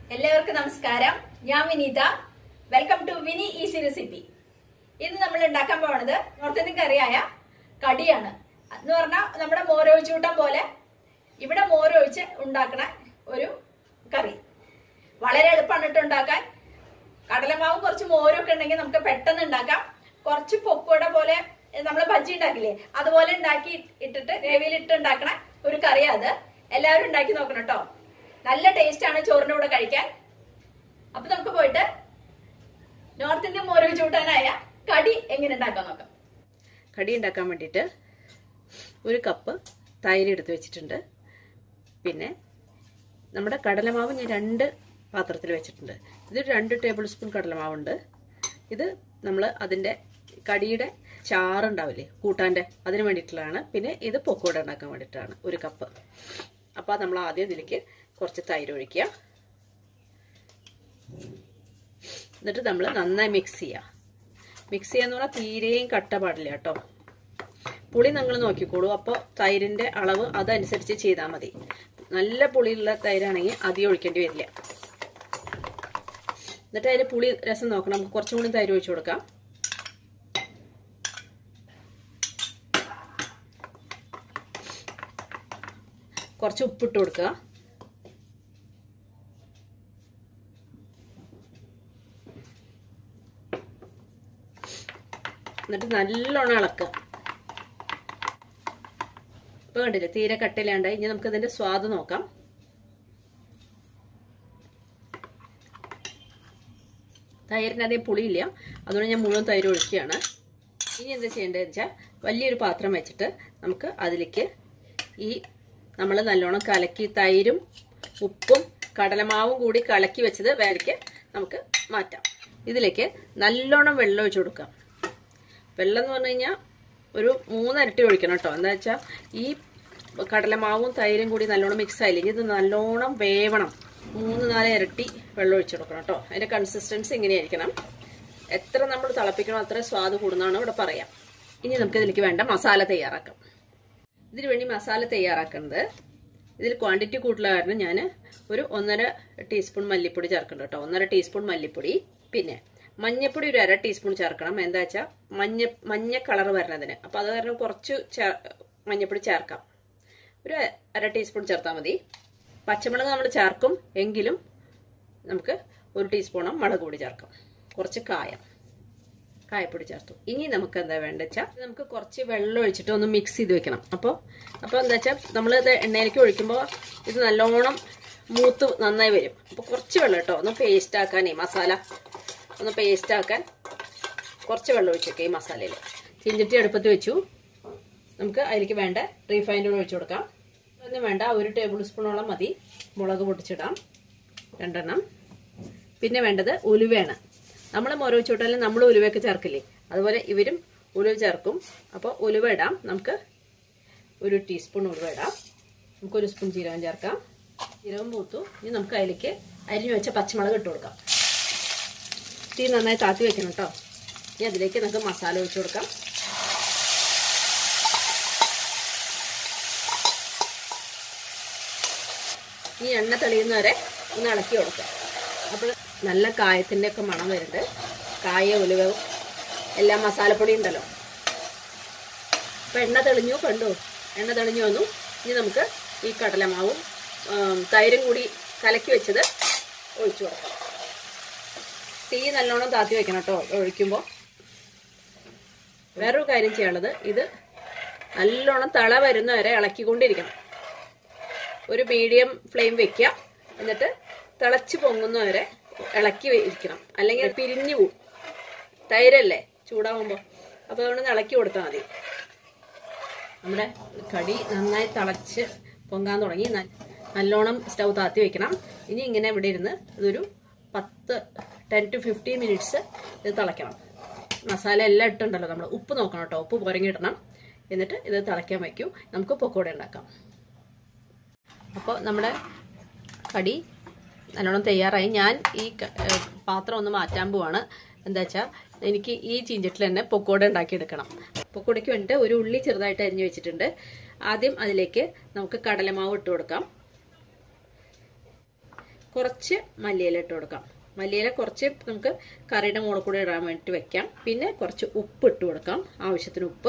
എല്ലാവർക്കും നമസ്കാരം ഞാൻ Vineetha welcome to Vini easy recipe ഇന്ന് നമ്മൾ ഉണ്ടാക്കാൻ പോകുന്നത് നോർത്ത് ഇന്ത്യൻ കറിയായ കടിയാണ് എന്ന് പറഞ്ഞാൽ നമ്മുടെ മോരൊഴിച്ചൂട്ടം പോലെ ഇവിടെ മോരൊഴിച്ച് ഉണ്ടാക്കണ ഒരു കറി വളരെ എളുപ്പമാണ് ഇട്ട് ഉണ്ടാക്കാൻ കടലമാവും കുറച്ച് മോരൊക്കെ ഉണ്ടെങ്കിൽ നമുക്ക് പെട്ടെന്ന് ഉണ്ടാക്കാം കുറച്ച് പൊക്കോട പോലെ നമ്മൾ ബജ്ജി ഉണ്ടാക്കില്ലേ അതുപോലെ ഉണ്ടാക്കി ഇട്ടിട്ട് ഗ്രേവിയിലിട്ട് ഉണ്ടാക്കണ ഒരു കറിയാ അത് എല്ലാവരും ഉണ്ടാക്കി നോക്കണം കേട്ടോ നല്ല ടേസ്റ്റ് ആണ് ചോറിന്റെ കൂടെ കഴിക്കാൻ അപ്പൊ നമുക്ക് പോയിട്ട് നോർത്ത് ഇന്ത്യൻ മോരോ ചൂട്ടാനായ കടി എങ്ങനെ ഉണ്ടാക്കാൻ നോക്കാം കടി ഉണ്ടാക്കാൻ വേണ്ടിയിട്ട് ഒരു കപ്പ് തൈര് എടുത്ത് വെച്ചിട്ടുണ്ട് പിന്നെ നമ്മുടെ കടലമാവ് ഞാൻ രണ്ട് പാത്രത്തിൽ വെച്ചിട്ടുണ്ട് ഇത് രണ്ട് ടേബിൾ സ്പൂൺ കടലമാവുണ്ട് ഇത് നമ്മൾ അതിൻ്റെ കടിയുടെ ചാറുണ്ടാവില്ലേ കൂട്ടാൻ്റെ അതിന് വേണ്ടിയിട്ടുള്ളതാണ് പിന്നെ ഇത് പൊക്കോട ഉണ്ടാക്കാൻ വേണ്ടിയിട്ടാണ് ഒരു കപ്പ് അപ്പോൾ നമ്മൾ ആദ്യം ഇതിലേക്ക് കുറച്ച് തൈര് ഒഴിക്കുക എന്നിട്ട് നമ്മൾ നന്നായി മിക്സ് ചെയ്യുക മിക്സ് ചെയ്യാന്ന് പറഞ്ഞാൽ തീരെയും കട്ട പാടില്ല കേട്ടോ പുളി നിങ്ങൾ നോക്കിക്കോളൂ അപ്പോൾ തൈരിൻ്റെ അളവ് അതനുസരിച്ച് ചെയ്താൽ മതി നല്ല പുളിയുള്ള തൈരാണെങ്കിൽ അധികം ഒഴിക്കേണ്ടി വരില്ല എന്നിട്ട് അതിന് പുളി രസം നോക്കണം നമുക്ക് കുറച്ചും കൂടി തൈര് ഒഴിച്ചു കൊടുക്കാം കുറച്ച് ഉപ്പിട്ട് കൊടുക്കുക എന്നിട്ട് നല്ലോണം ഇളക്കുക ഇപ്പൊ കണ്ടില്ലേ തീരെ കട്ടില്ലാണ്ടായി ഇനി നമുക്ക് ഇതിന്റെ സ്വാദ് നോക്കാം തൈരിന് അതേ പുളിയില്ല അതുകൊണ്ട് ഞാൻ മുഴുവൻ തൈര് ഒഴിക്കുകയാണ് ഇനി എന്താ ചെയ്യേണ്ടതെന്ന് വെച്ചാൽ വലിയൊരു പാത്രം വെച്ചിട്ട് നമുക്ക് അതിലേക്ക് ഈ നമ്മൾ നല്ലോണം കലക്കി തൈരും ഉപ്പും കടലമാവും കൂടി കലക്കി വെച്ചത് വേലയ്ക്ക് നമുക്ക് മാറ്റാം ഇതിലേക്ക് നല്ലോണം വെള്ളം ഒഴിച്ചു കൊടുക്കാം വെള്ളം എന്ന് പറഞ്ഞു കഴിഞ്ഞാൽ ഒരു മൂന്നരട്ടി ഒഴിക്കണം കേട്ടോ എന്താ വെച്ചാൽ ഈ കടലമാവും തൈരും കൂടി നല്ലോണം മിക്സ് ആയില്ലെങ്കിൽ ഇത് നല്ലോണം വേവണം മൂന്ന് നാല് ഇരട്ടി വെള്ളം ഒഴിച്ചു കൊടുക്കണം കേട്ടോ അതിൻ്റെ കൺസിസ്റ്റൻസി ഇങ്ങനെയായിരിക്കണം എത്ര നമ്മൾ തിളപ്പിക്കണോ അത്ര സ്വാദ് കൂടുന്നതാണ് ഇവിടെ പറയാം ഇനി നമുക്ക് ഇതിലേക്ക് വേണ്ട മസാല തയ്യാറാക്കാം ഇതിന് വേണ്ടി മസാല തയ്യാറാക്കുന്നത് ഇതിൽ ക്വാണ്ടിറ്റി കൂടുതൽ കാരണം ഞാൻ ഒരു ഒന്നര ടീസ്പൂൺ മല്ലിപ്പൊടി ചേർക്കുന്നുണ്ട് കേട്ടോ ഒന്നര ടീസ്പൂൺ മല്ലിപ്പൊടി പിന്നെ മഞ്ഞപ്പൊടി ഒരു അര ടീസ്പൂൺ ചേർക്കണം എന്താ വെച്ചാൽ മഞ്ഞ മഞ്ഞ കളർ വരണതിന് അപ്പോൾ അത് കാരണം കുറച്ച് മഞ്ഞപ്പൊടി ചേർക്കാം ഒരു അര ടീസ്പൂൺ ചേർത്താൽ മതി പച്ചമുളക് നമ്മൾ ചേർക്കും എങ്കിലും നമുക്ക് ഒരു ടീസ്പൂണും മുളക് പൊടി ചേർക്കാം കുറച്ച് കായം കായപ്പൊടി ചേർത്തു ഇനി നമുക്ക് എന്താ വേണ്ട വെച്ചാൽ നമുക്ക് കുറച്ച് വെള്ളം ഒഴിച്ചിട്ട് ഒന്ന് മിക്സ് ചെയ്ത് വെക്കണം അപ്പോൾ അപ്പോൾ എന്താ വെച്ചാൽ നമ്മളിത് എണ്ണയിലേക്ക് ഒഴിക്കുമ്പോൾ ഇത് നല്ലോണം മൂത്ത് നന്നായി വരും അപ്പോൾ കുറച്ച് വെള്ളം കേട്ടോ ഒന്ന് പേസ്റ്റ് ആക്കാനേ മസാല ഒന്ന് പേസ്റ്റ് ആക്കാൻ കുറച്ച് വെള്ളം ഒഴിച്ചേക്കെ ഈ മസാലയിൽ ചിഞ്ചട്ടി അടുപ്പത്ത് വെച്ചു നമുക്ക് അതിലേക്ക് വേണ്ട റീഫൈൻഡ് ഓയിൽ ഒഴിച്ചു കൊടുക്കാം ഒന്നും വേണ്ട ഒരു ടേബിൾ സ്പൂണോളം മതി മുളക് പൊട്ടിച്ചിടാം രണ്ടെണ്ണം പിന്നെ വേണ്ടത് ഉലുവയാണ് നമ്മൾ മുര വെച്ചുവിട്ടാലും നമ്മൾ ഉലുവയൊക്കെ ചേർക്കില്ലേ അതുപോലെ ഇവരും ഉലുവ ചേർക്കും അപ്പോൾ ഉലുവ ഇടാം നമുക്ക് ഒരു ടീസ്പൂൺ ഉലുവ ഇടാം നമുക്ക് ഒരു സ്പൂൺ ജീരകം ചേർക്കാം ജീരകം പൂത്തു ഇനി നമുക്ക് അതിലേക്ക് അരിഞ്ഞു വെച്ച പച്ചമുളക് ഇട്ട് കൊടുക്കാം തീ നന്നായി താത്തി വെക്കണം കേട്ടോ ഇനി അതിലേക്ക് നമുക്ക് മസാല ഒഴിച്ചു കൊടുക്കാം ഈ എണ്ണ തെളിയുന്നവരെ ഒന്ന് ഇളക്കി കൊടുക്കാം അപ്പോൾ നല്ല കായത്തിൻ്റെ ഒക്കെ മണം വരുന്നുണ്ട് കായ ഉലുവവും എല്ലാം മസാലപ്പൊടി ഉണ്ടല്ലോ അപ്പോൾ എണ്ണ തെളിഞ്ഞു കണ്ടു എണ്ണ തെളിഞ്ഞു വന്നു ഇനി നമുക്ക് ഈ കടലമാവും തൈരും കൂടി കലക്കി വെച്ചത് ഒഴിച്ചു കൊടുക്കാം തീ നല്ലോണം താത്തി വെക്കണം കേട്ടോ ഒഴിക്കുമ്പോൾ വേറൊരു കാര്യം ചെയ്യാനുള്ളത് ഇത് നല്ലോണം തള വരുന്നവരെ ഇളക്കിക്കൊണ്ടിരിക്കണം ഒരു മീഡിയം ഫ്ലെയിം വെക്കുക എന്നിട്ട് തിളച്ച് പൊങ്ങുന്നവരെ ഇളക്കി ഇരിക്കണം അല്ലെങ്കിൽ പിരിഞ്ഞു പോവും തൈരല്ലേ ചൂടാവുമ്പോൾ അപ്പോൾ അതുകൊണ്ട് ഇളക്കി കൊടുത്താൽ മതി നമ്മുടെ കടി നന്നായി തിളച്ച് പൊങ്ങാൻ തുടങ്ങി നല്ലോണം സ്റ്റൗ താത്തി വെക്കണം ഇനി ഇങ്ങനെ ഇവിടെ ഇരുന്ന് ഇതൊരു പത്ത് ടെൻ ടു ഫിഫ്റ്റീൻ മിനിറ്റ്സ് ഇത് തിളയ്ക്കണം മസാല എല്ലാം ഇട്ടുണ്ടല്ലോ നമ്മൾ ഉപ്പ് നോക്കണം കേട്ടോ ഉപ്പ് പുരങ്ങിടണം എന്നിട്ട് ഇത് തിളയ്ക്കാൻ വയ്ക്കും നമുക്ക് പൊക്കോട ഉണ്ടാക്കാം അപ്പോൾ നമ്മുടെ കടി നല്ലോണം തയ്യാറായി ഞാൻ ഈ പാത്രം ഒന്ന് മാറ്റാൻ പോവാണ് എന്താ വെച്ചാൽ എനിക്ക് ഈ ചീഞ്ചട്ടിൽ തന്നെ പൊക്കോട ഉണ്ടാക്കിയെടുക്കണം പൊക്കോടയ്ക്ക് വേണ്ടിയിട്ട് ഒരു ഉള്ളി ചെറുതായിട്ട് അരിഞ്ഞു വെച്ചിട്ടുണ്ട് ആദ്യം അതിലേക്ക് നമുക്ക് കടലമാവ് ഇട്ട് കൊടുക്കാം കുറച്ച് മല്ലിയില ഇട്ട് കൊടുക്കാം മല്ലിയില കുറച്ച് നമുക്ക് കറിയുടെ മുകളിൽ കൂടെ ഇടാൻ വേണ്ടിയിട്ട് വെക്കാം പിന്നെ കുറച്ച് ഉപ്പ് ഇട്ട് കൊടുക്കാം ആവശ്യത്തിന് ഉപ്പ്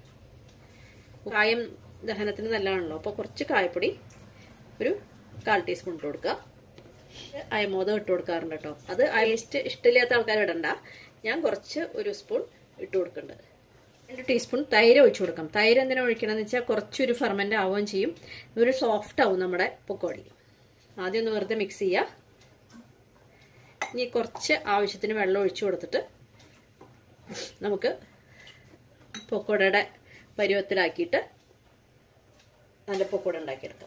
കായം ദഹനത്തിന് നല്ലതാണല്ലോ അപ്പോൾ കുറച്ച് കായപ്പൊടി ഒരു കാൽ ടീസ്പൂൺ ഇട്ട് കൊടുക്കുക അയമോദം ഇട്ട് കൊടുക്കാറുണ്ട് കേട്ടോ അത് ടേസ്റ്റ് ഇഷ്ടമില്ലാത്ത ആൾക്കാർ ഇടണ്ട ഞാൻ കുറച്ച് ഒരു സ്പൂൺ ഇട്ട് കൊടുക്കുന്നുണ്ട് രണ്ട് ടീസ്പൂൺ തൈര് ഒഴിച്ചു കൊടുക്കാം തൈര് എന്തിനാ ഒഴിക്കണമെന്ന് വെച്ചാൽ കുറച്ചൊരു ഫെർമെൻ്റ് ആവുകയും ചെയ്യും ഒരു സോഫ്റ്റ് ആവും നമ്മുടെ പൊക്കോടി ആദ്യം ഒന്ന് വെറുതെ മിക്സ് ചെയ്യുക ഇനി കുറച്ച് ആവശ്യത്തിന് വെള്ളം ഒഴിച്ചു കൊടുത്തിട്ട് നമുക്ക് പൊക്കോടയുടെ പരുവത്തിലാക്കിയിട്ട് നല്ല പൊക്കോട ഉണ്ടാക്കിയെടുക്കാം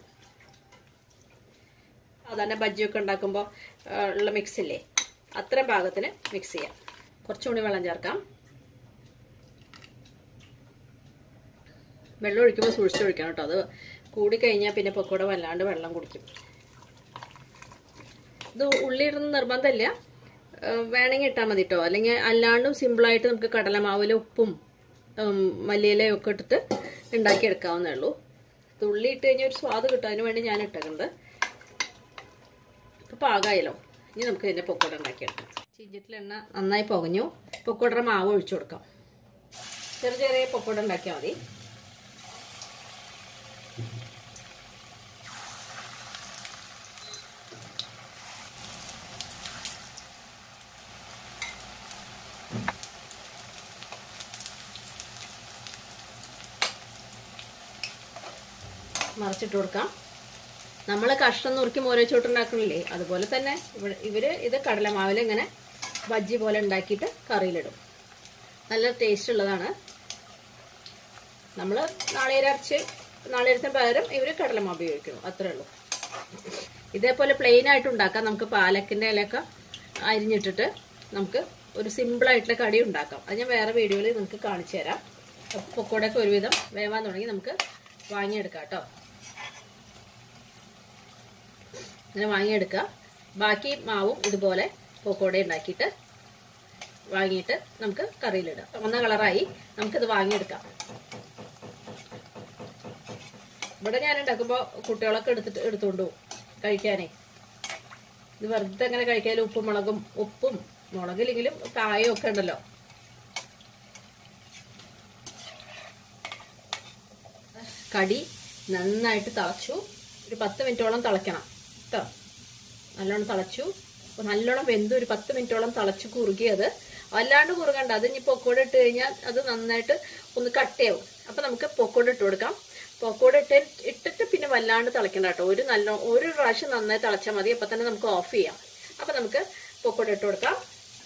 സാധാരണ ബജ്ജിയൊക്കെ ഉണ്ടാക്കുമ്പോൾ ഉള്ള മിക്സ് ഇല്ലേ അത്രയും പാകത്തിന് മിക്സ് ചെയ്യാം കുറച്ചുകൂടി വെള്ളം ചേർക്കാം വെള്ളം ഒഴിക്കുമ്പോൾ സൂക്ഷിച്ചൊഴിക്കണം കേട്ടോ അത് കൂടിക്കഴിഞ്ഞാൽ പിന്നെ പൊക്കോട വല്ലാണ്ട് വെള്ളം കുടിക്കും ഇത് ഉള്ളി ഇടുന്ന നിർബന്ധമില്ല വേണമെങ്കിൽ ഇട്ടാൽ മതി കേട്ടോ അല്ലെങ്കിൽ അല്ലാണ്ടും സിമ്പിളായിട്ട് നമുക്ക് കടലമാവിൽ ഉപ്പും മല്ലിയിലയും ഒക്കെ ഇട്ടിട്ട് ഉണ്ടാക്കിയെടുക്കാവുന്നേ ഉള്ളൂ ഇത് ഉള്ളി ഇട്ട് കഴിഞ്ഞാൽ ഒരു സ്വാദ് കിട്ടും അതിന് വേണ്ടി ഞാൻ ഇട്ടിട്ടുണ്ട് ഇപ്പം പാകമായല്ലോ ഇനി നമുക്ക് ഇതിൻ്റെ പൊക്കോട ഉണ്ടാക്കിയെടുക്കാം ചീഞ്ചിട്ടിൽ എണ്ണ നന്നായി പുകഞ്ഞു പൊക്കോടയുടെ മാവ് ഒഴിച്ചു കൊടുക്കാം ചെറിയ ചെറിയ പൊക്കോട ഉണ്ടാക്കിയാൽ മതി മറിച്ചിട്ട് കൊടുക്കാം നമ്മൾ കഷ്ണം നുറുക്കി മോരച്ചോട്ടുണ്ടാക്കണില്ലേ അതുപോലെ തന്നെ ഇവിടെ ഇവർ ഇത് കടലമാവിൽ ഇങ്ങനെ ബജ്ജി പോലെ ഉണ്ടാക്കിയിട്ട് കറിയിലിടും നല്ല ടേസ്റ്റ് ഉള്ളതാണ് നമ്മൾ നാളികേരച്ച് നാളികേരത്തിന് പകരം ഇവർ കടലമാവ് ഉപയോഗിക്കുന്നു അത്രേ ഉള്ളൂ ഇതേപോലെ പ്ലെയിൻ ആയിട്ട് ഉണ്ടാക്കാം നമുക്ക് പാലക്കിൻ്റെ ഇലയൊക്കെ അരിഞ്ഞിട്ടിട്ട് നമുക്ക് ഒരു സിമ്പിളായിട്ടുള്ള കടി ഉണ്ടാക്കാം അത് ഞാൻ വേറെ വീഡിയോയിൽ നിങ്ങൾക്ക് കാണിച്ചു തരാം പൊക്കോടൊക്കെ ഒരുവിധം വേവാൻ തുടങ്ങി നമുക്ക് വാങ്ങിയെടുക്കാം കേട്ടോ ഇങ്ങനെ വാങ്ങിയെടുക്കുക ബാക്കി മാവും ഇതുപോലെ പൊക്കോട ഉണ്ടാക്കിയിട്ട് വാങ്ങിയിട്ട് നമുക്ക് കറിയിലിടാം ചുവന്ന കളറായി നമുക്കിത് വാങ്ങിയെടുക്കാം ഇവിടെ ഞാൻ ഉണ്ടാക്കുമ്പോൾ കുട്ടികളൊക്കെ എടുത്തിട്ട് എടുത്തുകൊണ്ട് പോകും കഴിക്കാനേ ഇത് വെറുതെ അങ്ങനെ കഴിക്കാൻ ഉപ്പും മുളകും ഉപ്പും മുളകില്ലെങ്കിലും കായും ഒക്കെ ഉണ്ടല്ലോ കടി നന്നായിട്ട് തിളച്ചു ഒരു പത്ത് മിനിറ്റോളം തിളയ്ക്കണം കേട്ടോ നല്ലോണം തിളച്ചു നല്ലോണം വെന്ത് ഒരു പത്ത് മിനിറ്റോളം തിളച്ച് കുറുകിയത് വല്ലാണ്ട് കുറുകണ്ട അത് ഇനി പൊക്കോട ഇട്ട് കഴിഞ്ഞാൽ അത് നന്നായിട്ട് ഒന്ന് കട്ടയാവും അപ്പൊ നമുക്ക് പൊക്കോട ഇട്ട് കൊടുക്കാം പൊക്കോട ഇട്ട് ഇട്ടിട്ട് പിന്നെ വല്ലാണ്ട് തിളയ്ക്കണ്ട കേട്ടോ ഒരു നല്ല ഒരു പ്രാവശ്യം നന്നായി തിളച്ചാൽ മതി അപ്പൊ തന്നെ നമുക്ക് ഓഫ് ചെയ്യാം അപ്പൊ നമുക്ക് പൊക്കോട ഇട്ട് കൊടുക്കാം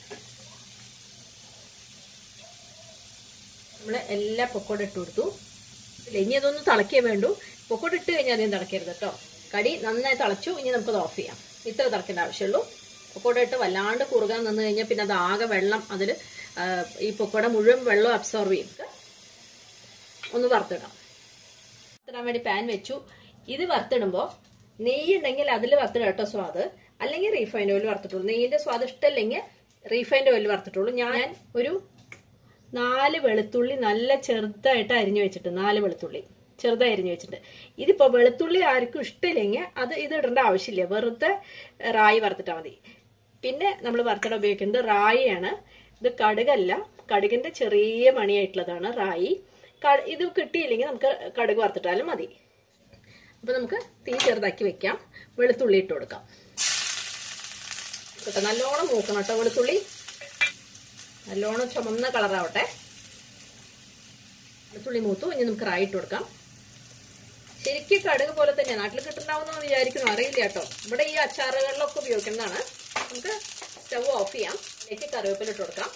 നമ്മൾ എല്ലാ പൊക്കോട ഇട്ട് കൊടുത്തു ഇനി അതൊന്ന് തിളക്കേ വേണ്ടു പൊക്കോട ഇട്ട് കഴിഞ്ഞാൽ അധികം തിളക്കരുത് കേട്ടോ കടി നന്നായി തിളച്ചു ഇനി നമുക്കത് ഓഫ് ചെയ്യാം ഇത്ര തിളക്കേണ്ട ആവശ്യമുള്ളൂ പൊക്കോട ഇട്ട് വല്ലാണ്ട് കുറുകാൻ നിന്ന് കഴിഞ്ഞാൽ പിന്നെ അത് ആകെ വെള്ളം അതിൽ ഈ പൊക്കോട മുഴുവൻ വെള്ളം അബ്സോർവ് ചെയ്യും ഒന്ന് വറുത്തിടാം വറുത്തിടാൻ വേണ്ടി പാൻ വെച്ചു ഇത് വറുത്തിടുമ്പോൾ നെയ്യ് ഉണ്ടെങ്കിൽ അതിൽ വറുത്തിടാം കേട്ടോ സ്വാദ് അല്ലെങ്കിൽ റീഫൈൻഡ് ഓയിൽ വറുത്തിട്ടുള്ളൂ നെയ്യിന്റെ സ്വാദ് ഇഷ്ടമല്ലെങ്കിൽ റീഫൈൻഡ് ഓയിൽ വറുത്തിട്ടുള്ളൂ ഞാൻ ഒരു നാല് വെളുത്തുള്ളി നല്ല ചെറുതായിട്ട് അരിഞ്ഞു വെച്ചിട്ട് നാല് വെളുത്തുള്ളി ചെറുതായി അരിഞ്ഞു വെച്ചിട്ടുണ്ട് ഇതിപ്പോ വെളുത്തുള്ളി ആർക്കും ഇഷ്ടമില്ലെങ്കിൽ അത് ഇത് ഇടേണ്ട ആവശ്യമില്ല വെറുതെ റായി വറുത്തിട്ടാൽ മതി പിന്നെ നമ്മൾ വറുത്തിട ഉപയോഗിക്കുന്നത് റായിയാണ് ഇത് കടുകല്ല കടുകിന്റെ ചെറിയ മണിയായിട്ടുള്ളതാണ് റായി ഇത് കിട്ടിയില്ലെങ്കിൽ നമുക്ക് കടുക് വറുത്തിട്ടാലും മതി അപ്പൊ നമുക്ക് തീ ചെറുതാക്കി വെക്കാം വെളുത്തുള്ളി ഇട്ട് കൊടുക്കാം കേട്ടോ നല്ലോണം മൂക്കണം കേട്ടോ വെളുത്തുള്ളി നല്ലോണം ചുമന്ന കളറാവട്ടെ വെളുത്തുള്ളി മൂത്തു ഇനി നമുക്ക് റായി ഇട്ട് കൊടുക്കാം ശരിക്കും കടുക് പോലെ തന്നെ നാട്ടിൽ കിട്ടുന്നുണ്ടാവുന്ന വിചാരിക്കുന്നു അറിയില്ല കേട്ടോ ഇവിടെ ഈ അച്ചാറുകളിലൊക്കെ ഉപയോഗിക്കുന്നതാണ് നമുക്ക് സ്റ്റവ് ഓഫ് ചെയ്യാം ഇതിലേക്ക് കറിവേപ്പില ഇട്ട് കൊടുക്കാം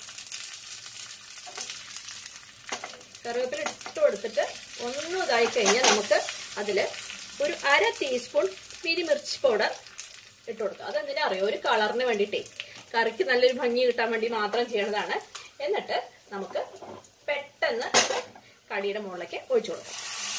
കറിവേപ്പില ഇട്ട് കൊടുത്തിട്ട് ഒന്നും ഇതായി കഴിഞ്ഞാൽ നമുക്ക് അതിൽ ഒരു അര ടീസ്പൂൺ മിരിമിർച്ച് പൗഡർ ഇട്ട് കൊടുക്കാം അതെന്തിനാ അറിയോ ഒരു കളറിന് വേണ്ടിയിട്ടേ കറിക്ക് നല്ലൊരു ഭംഗി കിട്ടാൻ വേണ്ടി മാത്രം ചെയ്യണതാണ് എന്നിട്ട് നമുക്ക് പെട്ടെന്ന് കടിയുടെ മുകളിലേക്ക് ഒഴിച്ചു കൊടുക്കാം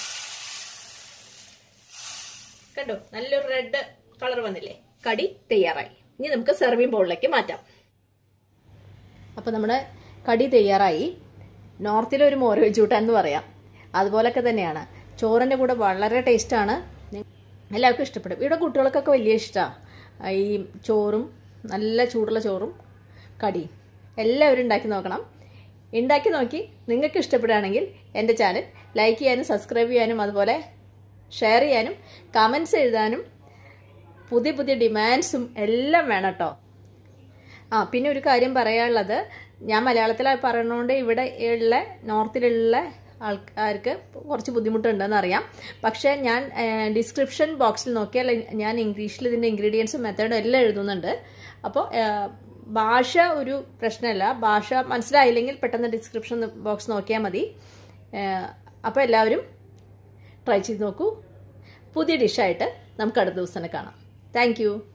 കണ്ടോ നല്ലൊരു റെഡ് കളർ വന്നില്ലേ കടി തയ്യാറായി ഇനി നമുക്ക് സെർവിങ് ബൗളിലേക്ക് മാറ്റാം അപ്പൊ നമ്മുടെ കടി തയ്യാറായി നോർത്തിലെ ഒരു മോര് വെച്ചൂട്ട എന്ന് പറയാം അതുപോലൊക്കെ തന്നെയാണ് ചോറിന്റെ കൂടെ വളരെ ടേസ്റ്റാണ് എല്ലാവർക്കും ഇഷ്ടപ്പെടും ഇവിടെ കുട്ടികൾക്കൊക്കെ വലിയ ഇഷ്ടമാണ് ഈ ചോറും നല്ല ചൂടുള്ള ചോറും കടിയും എല്ലാവരും ഉണ്ടാക്കി നോക്കണം ഉണ്ടാക്കി നോക്കി നിങ്ങൾക്ക് ഇഷ്ടപ്പെടുകയാണെങ്കിൽ എൻ്റെ ചാനൽ ലൈക്ക് ചെയ്യാനും സബ്സ്ക്രൈബ് ചെയ്യാനും അതുപോലെ ഷെയർ ചെയ്യാനും കമൻസ് എഴുതാനും പുതിയ പുതിയ ഡിമാൻഡ്സും എല്ലാം വേണം കേട്ടോ ആ പിന്നെ ഒരു കാര്യം പറയാനുള്ളത് ഞാൻ മലയാളത്തിലാണ് പറയണോണ്ട് ഇവിടെ ഉള്ള നോർത്തിലുള്ള ആൾക്കാർക്ക് കുറച്ച് ബുദ്ധിമുട്ടുണ്ടെന്ന് അറിയാം പക്ഷേ ഞാൻ ഡിസ്ക്രിപ്ഷൻ ബോക്സിൽ നോക്കിയാൽ ഞാൻ ഇംഗ്ലീഷിൽ ഇതിൻ്റെ ഇൻഗ്രീഡിയൻസും മെത്തേഡും എല്ലാം എഴുതുന്നുണ്ട് അപ്പോൾ ഭാഷ ഒരു പ്രശ്നമല്ല ഭാഷ മനസ്സിലായില്ലെങ്കിൽ പെട്ടെന്ന് ഡിസ്ക്രിപ്ഷൻ ബോക്സ് നോക്കിയാൽ മതി അപ്പോൾ എല്ലാവരും ട്രൈ ചെയ്ത് നോക്കൂ പുതിയ ഡിഷായിട്ട് നമുക്ക് അടുത്ത ദിവസം തന്നെ കാണാം താങ്ക്